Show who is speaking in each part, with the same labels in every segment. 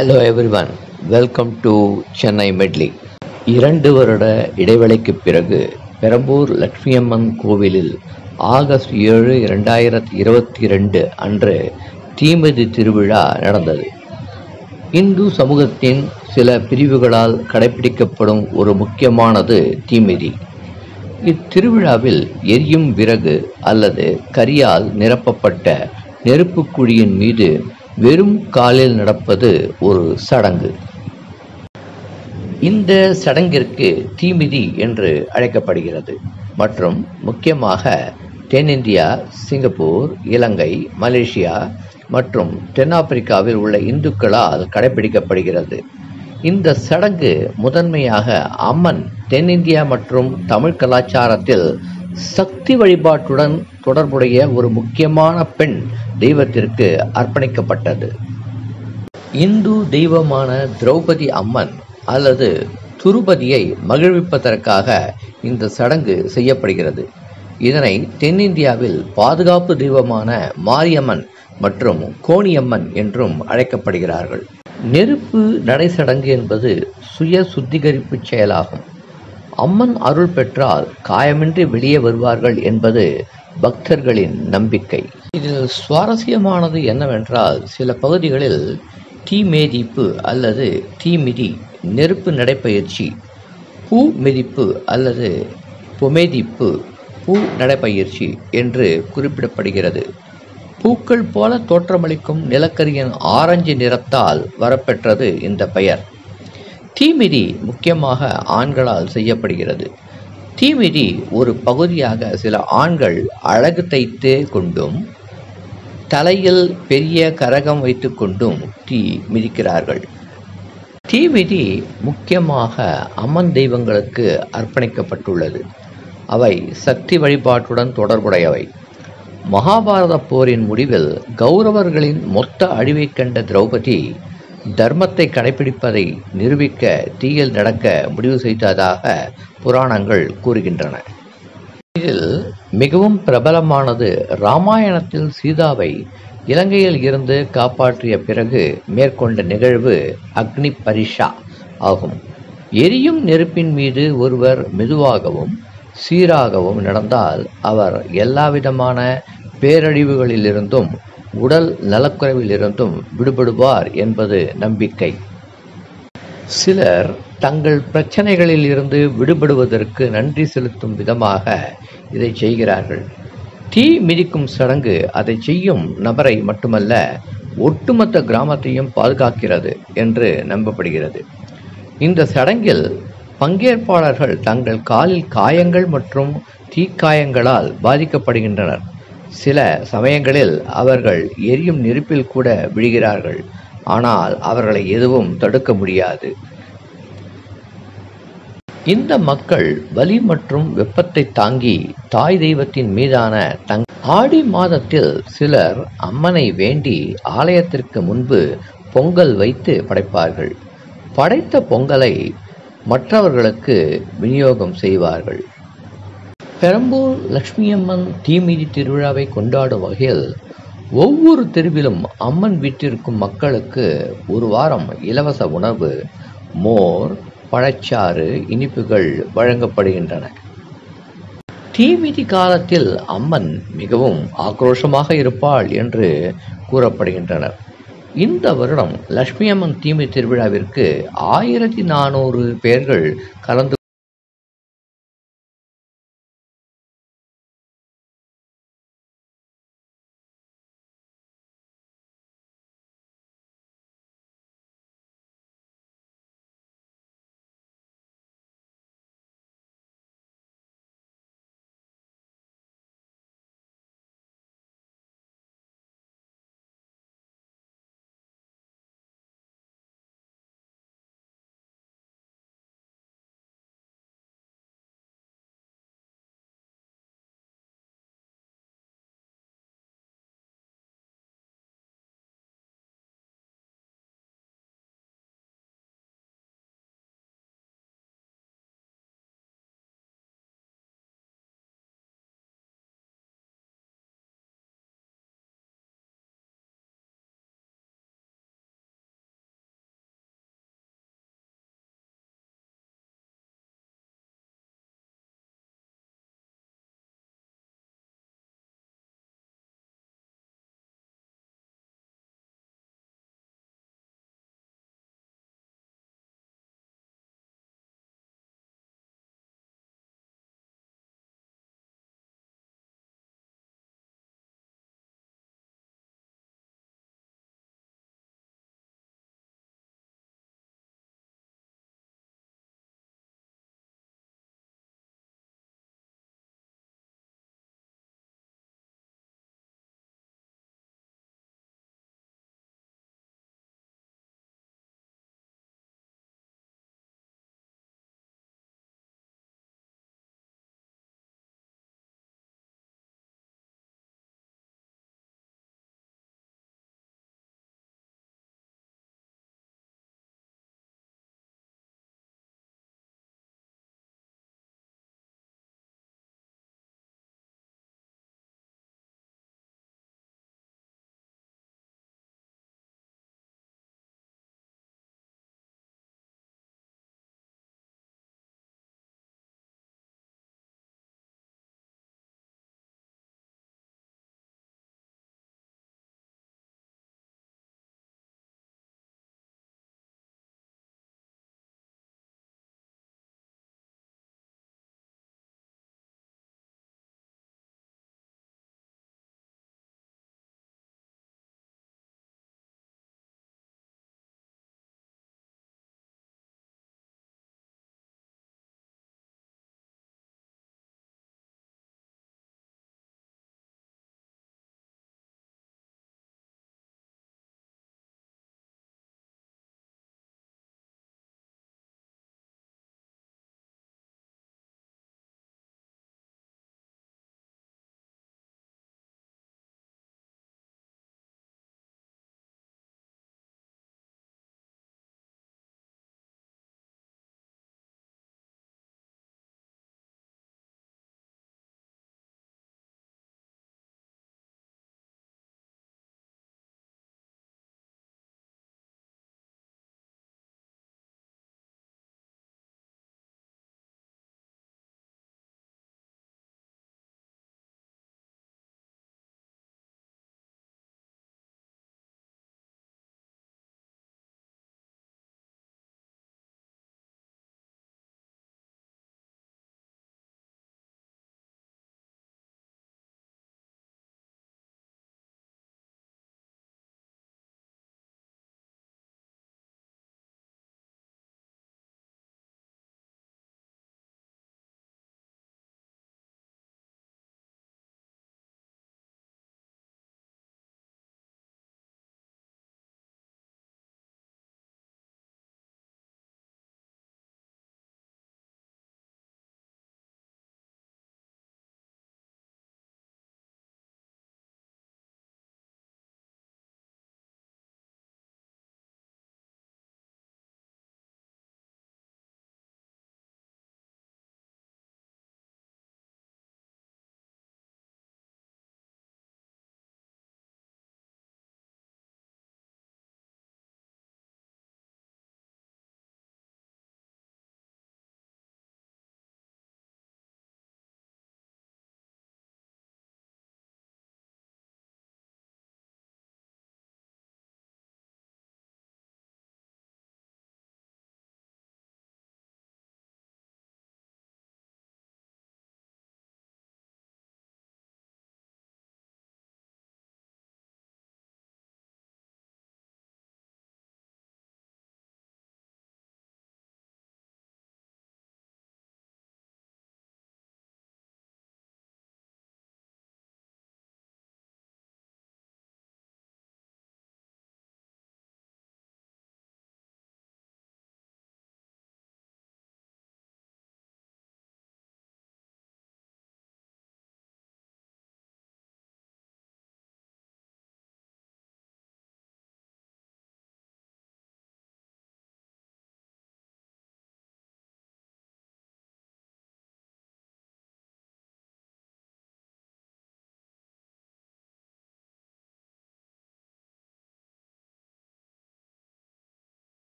Speaker 1: hello everyone welcome to Chennai medley இரண்டு வருட இடைவெளிக்கு பிறகு பெரம்பூர் லட்சுமியம்மன் கோவிலில் ஆகஸ்ட் ஏழு இரண்டாயிரத்தி இருபத்தி ரெண்டு அன்று தீமிதி திருவிழா நடந்தது இந்து சமூகத்தின் சில பிரிவுகளால் கடைபிடிக்கப்படும் ஒரு முக்கியமானது தீமிதி இத்திருவிழாவில் எரியும் விறகு அல்லது கரியால் நிரப்பப்பட்ட நெருப்புக் குழியின் மீது வெறும் காலில் நடப்பது ஒரு சடங்கு இந்த சடங்கிற்கு தீமிதி என்று அழைக்கப்படுகிறது மற்றும் முக்கியமாக தென்னிந்தியா சிங்கப்பூர் இலங்கை மலேசியா மற்றும் தென்னாப்பிரிக்காவில் உள்ள இந்துக்களால் கடைபிடிக்கப்படுகிறது இந்த சடங்கு முதன்மையாக அம்மன் தென்னிந்தியா மற்றும் தமிழ் கலாச்சாரத்தில் சக்தி வழிபாட்டுடன் தொடர்புடைய ஒரு முக்கியமான பெண் தெய்வத்திற்கு அர்ப்பணிக்கப்பட்டது இந்து தெய்வமான திரௌபதி அம்மன் அல்லது துருபதியை மகிழ்விப்பதற்காக இந்த சடங்கு செய்யப்படுகிறது இதனை தென்னிந்தியாவில் பாதுகாப்பு தெய்வமான மாரியம்மன் மற்றும் கோணியம்மன் என்றும் அழைக்கப்படுகிறார்கள் நெருப்பு நடை சடங்கு என்பது சுய சுத்திகரிப்பு செயலாகும் அம்மன் அருள் பெற்றால் காயமின்றி வெளியே வருவார்கள் என்பது பக்தர்களின் நம்பிக்கை இதில் சுவாரஸ்யமானது என்னவென்றால் சில பகுதிகளில் தீ மேதிப்பு அல்லது தீமிதி நெருப்பு நடைப்பயிற்சி பூ மிதிப்பு அல்லது பொமேதிப்பு பூ நடைப்பயிற்சி என்று குறிப்பிடப்படுகிறது பூக்கள் போல தோற்றமளிக்கும் நிலக்கரியின் ஆரஞ்சு நிறத்தால் வரப்பெற்றது இந்த பெயர் தீமிதி முக்கியமாக ஆண்களால் செய்யப்படுகிறது தீமிதி ஒரு பகுதியாக சில ஆண்கள் அழகு தைத்து கொண்டும் தலையில் பெரிய கரகம் வைத்துக்கொண்டும் தீ மிதிக்கிறார்கள் தீமிதி முக்கியமாக அம்மன் தெய்வங்களுக்கு அர்ப்பணிக்கப்பட்டுள்ளது அவை சக்தி வழிபாட்டுடன் தொடர்புடையவை மகாபாரத போரின் முடிவில் கௌரவர்களின் மொத்த அழிவைக் கண்ட திரௌபதி தர்மத்தை கடைபிடிப்பதை நிரூபிக்க தீயில் நடக்க முடிவு செய்ததாக புராணங்கள் கூறுகின்றன இதில் மிகவும் பிரபலமானது ராமாயணத்தில் சீதாவை இலங்கையில் இருந்து காப்பாற்றிய பிறகு மேற்கொண்ட நிகழ்வு அக்னி பரிஷா ஆகும் எரியும் நெருப்பின் மீது ஒருவர் மெதுவாகவும் சீராகவும் நடந்தால் அவர் எல்லாவிதமான பேரழிவுகளிலிருந்தும் உடல் நலக்குறைவிலிருந்தும் விடுபடுவார் என்பது நம்பிக்கை சிலர் தங்கள் பிரச்சனைகளில் இருந்து விடுபடுவதற்கு நன்றி செலுத்தும் விதமாக இதை செய்கிறார்கள் தீ மிதிக்கும் சடங்கு அதை செய்யும் நபரை மட்டுமல்ல ஒட்டுமொத்த கிராமத்தையும் பாதுகாக்கிறது என்று நம்பப்படுகிறது இந்த சடங்கில் பங்கேற்பாளர்கள் தங்கள் காலில் காயங்கள் மற்றும் தீக்காயங்களால் பாதிக்கப்படுகின்றனர் சில சமயங்களில் அவர்கள் எரியும் நெருப்பில் கூட விழுகிறார்கள் ஆனால் அவர்களை எதுவும் தடுக்க முடியாது இந்த மக்கள் வலி மற்றும் வெப்பத்தை தாங்கி தாய் தெய்வத்தின் மீதான தங் ஆடி மாதத்தில் சிலர் அம்மனை வேண்டி ஆலயத்திற்கு முன்பு பொங்கல் வைத்து படைப்பார்கள் படைத்த பொங்கலை மற்றவர்களுக்கு விநியோகம் செய்வார்கள் பெரம்பூர் லட்சுமியம்மன் தீமிதி திருவிழாவை கொண்டாடும் வகையில் ஒவ்வொரு தெருவிலும் அம்மன் வீட்டிற்கும் மக்களுக்கு ஒரு வாரம் இலவச உணவு மோர் பழச்சாறு இனிப்புகள் வழங்கப்படுகின்றன தீமிதி காலத்தில் அம்மன் மிகவும் ஆக்ரோஷமாக இருப்பாள் என்று கூறப்படுகின்றனர் இந்த வருடம் லட்சுமி அம்மன் தீமிதி திருவிழாவிற்கு ஆயிரத்தி நானூறு பேர்கள் கலந்து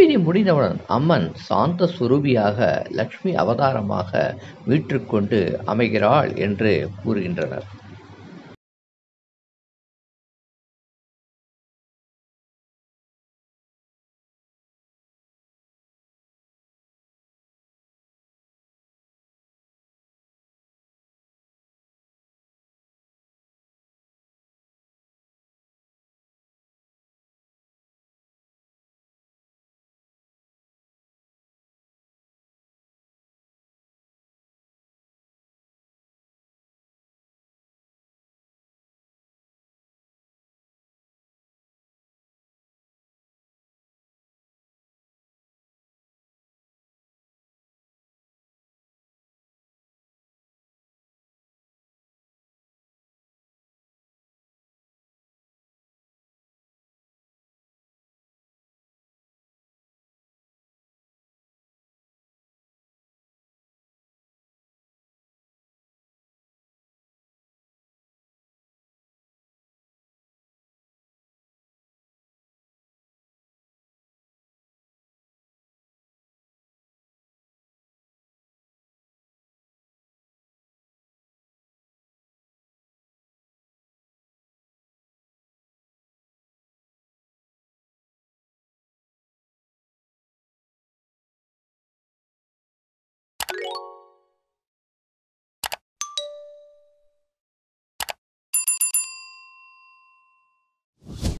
Speaker 1: நோய்விதி முடிந்தவுடன் அம்மன் சாந்த சுரூபியாக லக்ஷ்மி அவதாரமாக வீற்றுக்கொண்டு அமைகிறாள் என்று கூறுகின்றனர்